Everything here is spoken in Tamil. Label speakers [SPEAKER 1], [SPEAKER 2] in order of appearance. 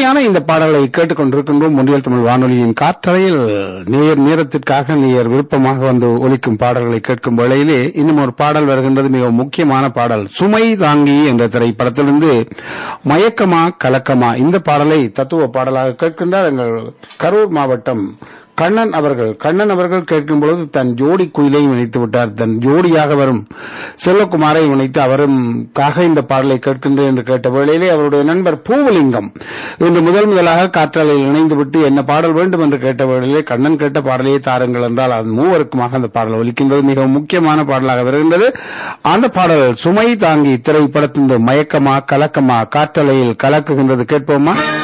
[SPEAKER 1] இனிமையான இந்த பாடலை கேட்டுக்கொண்டிருக்கின்றோம் முன்னியல் தமிழ் வானொலியின் காற்றறையில் நேர் நேரத்திற்காக நேர் விருப்பமாக வந்து ஒலிக்கும் பாடல்களை கேட்கும் வேளையிலே இன்னும் ஒரு பாடல் வருகின்றது மிக முக்கியமான பாடல் சுமை தாங்கி என்ற திரைப்படத்திலிருந்து மயக்கமா கலக்கமா இந்த பாடலை தத்துவ பாடலாக கேட்கின்றார் எங்கள் கரூர் மாவட்டம் கண்ணன் அவர்கள் கண்ணன் அவர்கள் கேட்கும் பொழுது தன் ஜோடி குயிலையும் இணைத்து விட்டார் தன் ஜோடியாக வரும் செல்வகுமாரையும் இணைத்து அவரும் காக இந்த பாடலை கேட்கின்றேன் என்று கேட்ட வேளையிலே அவருடைய நண்பர் பூவலிங்கம் இன்று முதல் முதலாக காற்றாலையில் இணைந்து விட்டு என்ன பாடல் வேண்டும் என்று கேட்ட வேளையிலே கண்ணன் கேட்ட பாடலையே தாருங்கள் என்றால் அது மூவருக்குமாக அந்த பாடல் ஒலிக்கின்றது மிகவும் முக்கியமான பாடலாக வருகின்றது அந்த பாடல் சுமை தாங்கி திரைப்படத்தின் மயக்கமா கலக்கமா காற்றலையில் கலக்குகின்றது கேட்போமா